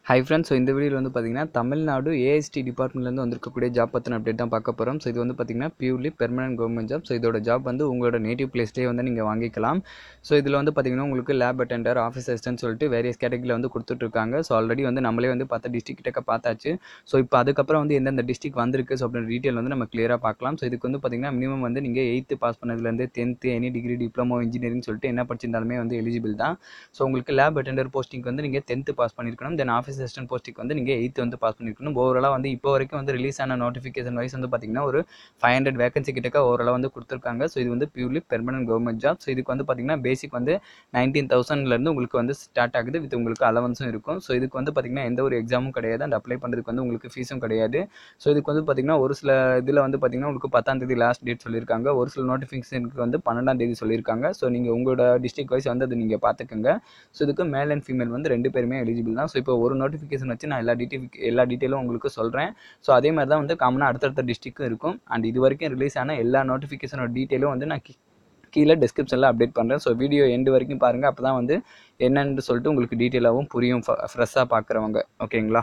hi friends so இந்த வீடியோவில் வந்து பார்த்தீங்கன்னா தமிழ்நாடு ஏஎஸ்டி டிபார்ட்மெண்ட்லேருந்து வந்திருக்கக்கூடிய ஜாப் பற்றின அப்டேட் தான் பார்க்க போகிறோம் ஸோ இது வந்து பார்த்தீங்கன்னா purely permanent government job so இதோட ஜாப் வந்து உங்களோட நேட்டிவ் பிளேஸ்லேயே வந்து நீங்கள் வாங்கிக்கலாம் ஸோ இதில் வந்து பார்த்தீங்கன்னா உங்களுக்கு லேப் அட்டெண்டர் ஆஃபீஸ் அசிஸ்டன்ட் சொல்லிட்டு வேரியஸ் கேட்டகரியில் வந்து கொடுத்துட்ருக்காங்க ஸோ ஆல்ரெடி வந்து நம்மளே வந்து பத்து டிஸ்ட்ரிக்ட் கிட்ட பார்த்தாச்சு ஸோ இப்போ அதுக்கப்புறம் வந்து எந்தெந்த டிஸ்ட்ரிக் வந்திருக்கு ஸோ அப்படின்ற டீட்டெயில் வந்து நம்ம கிளியராக பார்க்கலாம் ஸோ இதுக்கு வந்து பார்த்தீங்கன்னா மினிமம் வந்து நீங்கள் எயித்து பாஸ் பண்ணதுலேருந்து tenth any degree diploma engineering சொல்லிட்டு என்ன படிச்சிருந்தாலுமே வந்து எலிஜிபிள் தான் ஸோ உங்களுக்கு லேப் அட்டெண்டர் போஸ்டிங் வந்து நீங்கள் டென்த்து பாஸ் பண்ணியிருக்கணும் தென் ஆஃபீஸ் அசிஸ்டன்ட் போஸ்டிங் வந்து நீங்கள் எயித்து வந்து பாஸ் பண்ணியிருக்கணும் ஓவராலாக வந்து இப்போ வரைக்கும் வந்து ரிலீஸ் ஆன நோட்டிஃபிகேஷன் வைஸ் வந்து பார்த்தீங்கன்னா ஒரு ஃபைவ் ஹண்ட்ரட் வேகன்சி கிட்டக்க ஓவராலாக வந்து கொடுத்துருக்காங்க ஸோ இது வந்து purely permanent government job so இதுக்கு வந்து பார்த்தீங்கன்னா பேசிக் வந்து நைன்டீன் தௌசண்ட்லேருந்து உங்களுக்கு வந்து ஸ்டார்ட் ஆகுது வித் உங்களுக்கு அலவன்ஸும் இருக்கும் ஸோ இதுக்கு வந்து பார்த்தீங்கன்னா எந்த ஒரு எக்ஸாமும் கிடையாது அண்ட் அப்ளை பண்ணுறதுக்கு வந்து உங்களுக்கு ஃபீஸும் கிடையாது ஸோ இதுக்கு வந்து பார்த்தீங்கன்னா ஒரு சில இதில் வந்து பார்த்தீங்கன்னா உங்களுக்கு பத்தாம் தேதி லாஸ்ட் டேட் சொல்லியிருக்காங்க ஒரு சில நோட்டிஃபிகேஷனுக்கு வந்து பன்னெண்டாம் தேதி சொல்லியிருக்காங்க ஸோ நீங்கள் உங்களோட டிஸ்ட்ரிக் வைஸ் வந்து அது நீங்கள் பார்த்துக்கோங்க ஸோ இதுக்கு மேல் அண்ட் ஃபீமேல் வந்து ரெண்டு பேருமே எலிஜிபிள் தான் ஸோ இப்போ ஒரு நோட்டிஃபிகேஷன் வச்சு நான் எல்லா டீட்டெயில் எல்லா டீட்டெயிலும் உங்களுக்கு சொல்கிறேன் ஸோ அதே மாதிரி தான் வந்து காமனாக அடுத்தடுத்த டிஸ்ட்ரிக்கும் இருக்கும் அண்ட் இது வரைக்கும் ரிலீஸ் ஆன எல்லா நோட்டிஃபிகேஷனோட டீட்டெயிலும் வந்து நான் கீ- கீழே டிஸ்கிரிப்ஷனில் அப்டேட் பண்ணுறேன் ஸோ வீடியோ எண்டு வரைக்கும் பாருங்கள் அப்போ தான் வந்து என்னன்னு சொல்லிட்டு உங்களுக்கு டீட்டெயிலாகவும் புரியும் ஃப்ரெஷ்ஷாக பார்க்குறவங்க ஓகேங்களா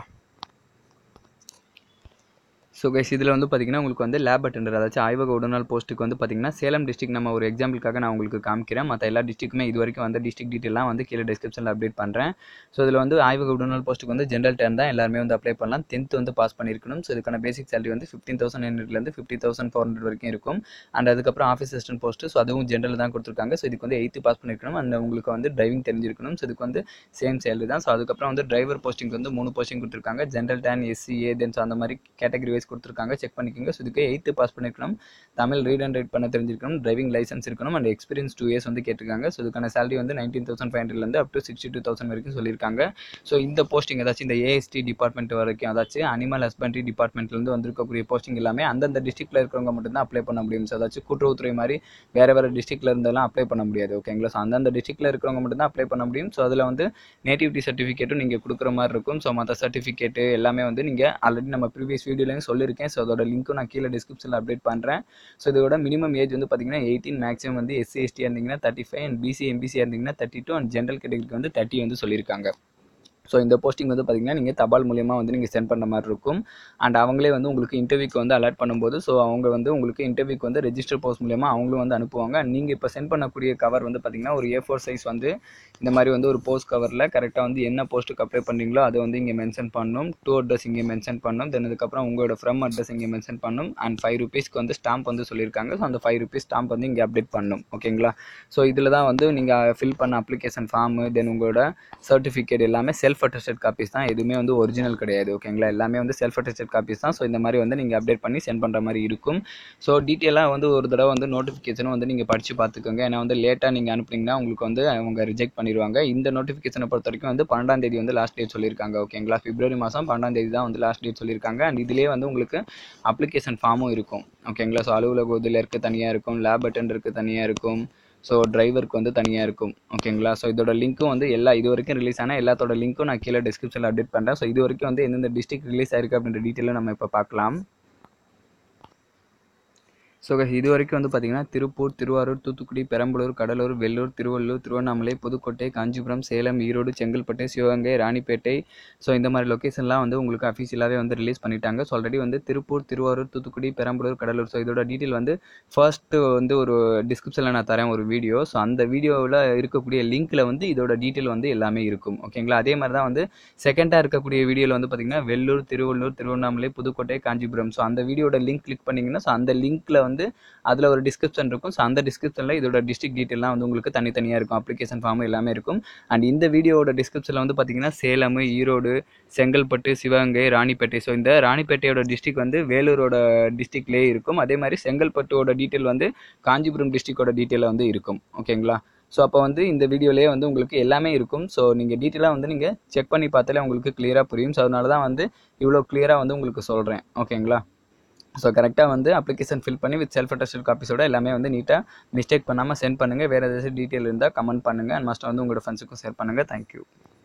ஸோ கைஸ் இதில் வந்து பார்த்தீங்கன்னா உங்களுக்கு வந்து லேப் அட்டெண்டர் அதாச்சும் ஆய்வக உடனாள் போஸ்ட்டுக்கு வந்து பார்த்தீங்கன்னா சேலம் டிஸ்ட்ரிக் நம்ம ஒரு எக்ஸாம்பிளுக்காக நான் உங்களுக்கு காமிக்கிறேன் மற்ற எல்லா டிஸ்ட்ரிக்குமே இது வரைக்கும் வந்து டிஸ்ட்ரிக் டீட்டெயிலாம் வந்து கீழே டிஸ்கிரிப்ஷனில் அப்டேட் பண்ணுறேன் ஸோ இதில் வந்து ஆய்வக உடனாள் போஸ்ட்டுக்கு வந்து ஜென்ரல் டேர்ன் தான் எல்லாருமே வந்து அப்ளை பண்ணலாம் டென்த் வந்து பாஸ் பண்ணியிருக்கணும் ஸோ இதுக்கான பேசிக் சேலரி வந்து ஃபிஃப்டீன் தௌசண்ட் ஹண்ட்ரட்லேருந்து ஃபிஃப்டி தௌசண்ட் ஃபோர் ஹண்ட்ரட் வரைக்கும் இருக்கும் அண்ட் அதுக்கப்புறம் ஆஃபீஸ் அசிஸ்டன்ட் போஸ்ட்டு ஸோ அதுவும் ஜென்ரல் தான் கொடுத்துருக்காங்க ஸோ இதுக்கு வந்து எயித்து பாஸ் பண்ணியிருக்கணும் அண்ட் உங்களுக்கு வந்து டிரைவிங் தெரிஞ்சிருக்கணும் ஸோ இதுக்கு வந்து சேம் சேலரி தான் ஸோ அதுக்கப்புறம் வந்து டிரைவர் போஸ்டிங் வந்து மூணு போஸ்டிங் கொடுத்துருக்காங்க ஜென்ரல் டேன் எஸ்சி ஏ தென் ஸோ அந்த மாதிரி கேட்டகரி வைஸ் கொடுத்துருக்காங்க செக் பண்ணிக்கோங்க ஸோ இதுக்கு எயித்து பாஸ் பண்ணிருக்கணும் தமிழ் ரீட் அண்ட் ரைட் பண்ண தெரிஞ்சிருக்கணும் டிரைவிங் லைசன்ஸ் இருக்கணும் அண்ட் எக்ஸ்பீரியன்ஸ் டூ இயர்ஸ் வந்து கேட்டிருக்காங்க ஸோ இதுக்கான சேலரி வந்து நைன்டீன் தௌசண்ட் ஃபைவ் ஹண்ட்ரட்லேருந்து up to sixty two thousand வரைக்கும் சொல்லியிருக்காங்க ஸோ இந்த போஸ்டிங் ஏதாச்சும் இந்த ஏஎஸ்டி டிபார்ட்மெண்ட் வரைக்கும் அதாச்சும் அனிமல் ஹஸ்பண்ட்ரி டிபார்ட்மெண்ட்லேருந்து வந்திருக்கக்கூடிய போஸ்டிங் எல்லாமே அந்தந்த டிஸ்ட்ரிக்ட்டில் இருக்கிறவங்க மட்டும்தான் அப்ளை பண்ண முடியும் ஸோ அதாச்சும் கூட்டுறவுத்துறை மாதிரி வேறு வேறு டிஸ்ட்ரிக்ட்ல இருந்தெல்லாம் அப்ளை பண்ண முடியாது ஓகேங்களா ஸோ அந்தந்த டிஸ்ட்ரிக்ட்டில் இருக்கிறவங்க மட்டும்தான் அப்ளை பண்ண முடியும் ஸோ அதில் வந்து நேட்டிவிட்டி சர்டிஃபிகேட்டும் நீங்கள் கொடுக்குற மாதிரி இருக்கும் ஸோ மற்ற சர்டிஃபிகேட்டு எல்லாமே வந்து நீங்கள் ஆல்ரெடி நம்ம ப்ரீவியஸ் வீடியோலையும் சொல்லியிருக்கேன் ஸோ அதோட லிங்க்கும் நான் கீழே டிஸ்கிரிப்ஷனில் அப்டேட் பண்ணுறேன் ஸோ இதோட மினிமம் ஏஜ் வந்து பார்த்தீங்கன்னா எயிட்டீன் மேக்ஸிமம் வந்து எஸ்சி எஸ்டி இருந்தீங்கன்னா thirty five and BC MBC இருந்தீங்கன்னா தேர்ட்டி டூ அண்ட் ஜென்ரல் கேட்டகரிக்கு வந்து தேர்ட்டி வந்து சொல்லியிருக்காங்க ஸோ இந்த போஸ்டிங் வந்து பார்த்தீங்கன்னா நீங்கள் தபால் மூலியமாக வந்து நீங்கள் சென்ட் பண்ண மாதிரி இருக்கும் அண்ட் அவங்களே வந்து உங்களுக்கு இன்டர்வியூக்கு வந்து அலர்ட் பண்ணும்போது ஸோ அவங்க வந்து உங்களுக்கு இன்டர்வியூக்கு வந்து ரெஜிஸ்டர் போஸ்ட் மூலியமாக அவங்களும் வந்து அனுப்புவாங்க நீங்கள் இப்போ சென்ட் பண்ணக்கூடிய கவர் வந்து பார்த்தீங்கன்னா ஒரு ஏ ஃபோர் சைஸ் வந்து இந்த மாதிரி வந்து ஒரு போஸ்ட் கவரில் கரெக்டாக வந்து என்ன போஸ்ட்டுக்கு அப்ளை பண்ணுறீங்களோ அதை வந்து இங்கே மென்ஷன் பண்ணணும் டூ அட்ரஸ் இங்கே மென்ஷன் பண்ணணும் தென் அதுக்கப்புறம் உங்களோட ஃப்ரம் அட்ரஸ் இங்கே மென்ஷன் பண்ணணும் அண்ட் ஃபைவ் ருபீஸ்க்கு வந்து ஸ்டாம்ப் வந்து சொல்லியிருக்காங்க ஸோ அந்த ஃபைவ் ருபீஸ் ஸ்டாம்ப் வந்து இங்கே அப்டேட் பண்ணணும் ஓகேங்களா ஸோ இதில் தான் வந்து நீங்கள் ஃபில் பண்ண அப்ளிகேஷன் ஃபார்மு தென் உங்களோட சர்டிஃபிகேட் எல்லாமே செல்ஃப் அட்டஸ்டட் காப்பீஸ் தான் எதுவுமே வந்து ஒரிஜினல் கிடையாது ஓகேங்களா எல்லாமே வந்து செல்ஃப் அட்டஸ்டட் காப்பீஸ் தான் ஸோ இந்த மாதிரி வந்து நீங்கள் அப்டேட் பண்ணி சென்ட் பண்ணுற மாதிரி இருக்கும் ஸோ டீட்டெயிலாக வந்து ஒரு தடவை வந்து நோட்டிஃபிகேஷனும் வந்து நீங்கள் படித்து பார்த்துக்கோங்க ஏன்னா வந்து லேட்டாக நீங்கள் அனுப்புனீங்கன்னா உங்களுக்கு வந்து அவங்க ரிஜெக்ட் பண்ணிடுவாங்க இந்த நோட்டிஃபிகேஷனை பொறுத்த வரைக்கும் வந்து பன்னெண்டாம் தேதி வந்து லாஸ்ட் டேட் சொல்லியிருக்காங்க ஓகேங்களா பிப்ரவரி மாதம் பன்னெண்டாம் தேதி தான் வந்து லாஸ்ட் டேட் சொல்லியிருக்காங்க அண்ட் இதுலேயே வந்து உங்களுக்கு அப்ளிகேஷன் ஃபார்மும் இருக்கும் ஓகேங்களா ஸோ அலுவலக இதில் இருக்க தனியாக இருக்கும் லேப் அட்டெண்டருக்கு தனியாக இருக்கும் ஸோ டிரைவருக்கு வந்து தனியாக இருக்கும் ஓகேங்களா ஸோ இதோட லிங்க்கும் வந்து எல்லா இது வரைக்கும் ரிலீஸ் ஆன எல்லாத்தோட லிங்க்கும் நான் கீழே டிஸ்கிரிப்ஷனில் அப்டேட் பண்ணுறேன் ஸோ இது வரைக்கும் வந்து எந்தெந்த டிஸ்ட்ரிக்ட் ரிலீஸ் ஆயிருக்கு அப்படின்ற டீட்டெயிலும் நம்ம இப்போ பார்க்கலாம் ஸோ இது வரைக்கும் வந்து பார்த்தீங்கன்னா திருப்பூர் திருவாரூர் தூத்துக்குடி பெரம்பலூர் கடலூர் வெள்ளூர் திருவள்ளூர் திருவண்ணாமலை புதுக்கோட்டை காஞ்சிபுரம் சேலம் ஈரோடு செங்கல்பட்டு சிவகங்கை ராணிப்பேட்டை ஸோ இந்த மாதிரி லொக்கேஷன்லாம் வந்து உங்களுக்கு அஃபீஷியலாகவே வந்து ரிலீஸ் பண்ணிட்டாங்க ஸோ ஆல்ரெடி வந்து திருப்பூர் திருவாரூர் தூத்துக்குடி பெரம்பலூர் கடலூர் ஸோ இதோட டீட்டெயில் வந்து ஃபர்ஸ்ட்டு வந்து ஒரு டிஸ்கிரிப்ஷனில் நான் தரேன் ஒரு வீடியோ ஸோ அந்த வீடியோவில் இருக்கக்கூடிய லிங்க்கில் வந்து இதோட டீட்டெயில் வந்து எல்லாமே இருக்கும் ஓகேங்களா அதே மாதிரி தான் வந்து செகண்டாக இருக்கக்கூடிய வீடியோவில் வந்து பார்த்தீங்கன்னா வெள்ளூர் திருவள்ளூர் திருவண்ணாமலை புதுக்கோட்டை காஞ்சிபுரம் ஸோ அந்த வீடியோட லிங்க் கிளிக் பண்ணிங்கன்னா ஸோ அந்த லிங்க்கில் வந்து அதில் ஒரு டிஸ்கிரிப்ஷன் இருக்கும் ஸோ அந்த டிஸ்கிரிப்ஷனில் இதோட டிஸ்ட்ரிக்ட் டீட்டெயிலாம் வந்து உங்களுக்கு தனித்தனியாக இருக்கும் அப்ளிகேஷன் ஃபார்ம் எல்லாமே இருக்கும் அண்ட் இந்த வீடியோவோட டிஸ்கிரிப்ஷனில் வந்து பார்த்தீங்கன்னா சேலம் ஈரோடு செங்கல்பட்டு சிவகங்கை ராணிப்பேட்டை ஸோ இந்த ராணிப்பேட்டையோட டிஸ்ட்ரிக் வந்து வேலூரோட டிஸ்ட்ரிக்ட்லேயே இருக்கும் அதே மாதிரி செங்கல்பட்டோட டீட்டெயில் வந்து காஞ்சிபுரம் டிஸ்ட்ரிக்டோட டீட்டெயில் வந்து இருக்கும் ஓகேங்களா ஸோ அப்போ வந்து இந்த வீடியோலேயே வந்து உங்களுக்கு எல்லாமே இருக்கும் ஸோ நீங்கள் டீட்டெயிலாக வந்து நீங்கள் செக் பண்ணி பார்த்தாலே உங்களுக்கு கிளியராக புரியும் ஸோ அதனால தான் வந்து இவ்வளோ கிளியராக வந்து உங்களுக்கு சொல்கிறேன் ஓகேங்களா ஸோ கரெக்டாக வந்து அப்ளிகேஷன் ஃபில் பண்ணி வித் செல்ஃப் அட்டஸ்டட் காப்பீஸோட எல்லாமே வந்து நீட்டாக மிஸ்டேக் பண்ணாமல் சென்ட் பண்ணுங்கள் வேறு ஏதாச்சும் டீட்டெயில் இருந்தால் கமெண்ட் பண்ணுங்கள் அண்ட் மஸ்ட் வந்து உங்களோட ஃப்ரெண்ட்ஸுக்கும் ஷேர் பண்ணுங்கள் தேங்க்யூ